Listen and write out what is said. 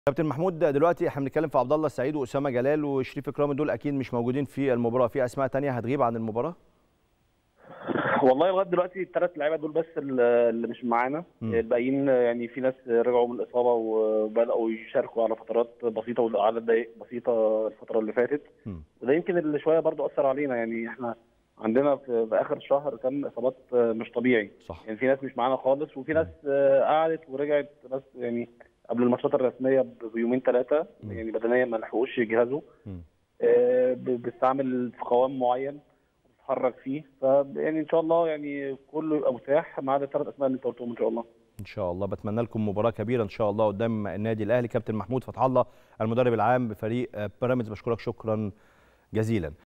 كابتن محمود دلوقتي احنا بنتكلم في عبد الله السعيد واسامه جلال وشريف اكرامي دول اكيد مش موجودين في المباراه في اسماء تانية هتغيب عن المباراه والله لغايه دلوقتي الثلاث لعيبه دول بس اللي مش معانا مم. الباقيين يعني في ناس رجعوا من الاصابه وبداوا يشاركوا على فترات بسيطه وعلى دقائق بسيطه الفتره اللي فاتت مم. وده يمكن اللي شويه برضو اثر علينا يعني احنا عندنا في, في اخر شهر كان اصابات مش طبيعي صح يعني في ناس مش معانا خالص وفي ناس آه، قعدت ورجعت بس يعني قبل الماتشات الرسميه ب- بيومين ثلاثه مم. يعني بدنيا ما لحقوش يجهزوا مم. آه، ب- بتستعمل في قوام معين بتتحرك فيه فيعني ان شاء الله يعني كله يبقى متاح ما عدا الثلاث اسماء اللي انت قلتهم ان شاء الله ان شاء الله بتمنى لكم مباراه كبيره ان شاء الله قدام النادي الاهلي كابتن محمود فتح الله المدرب العام بفريق آه، بيراميدز بشكرك شكرا جزيلا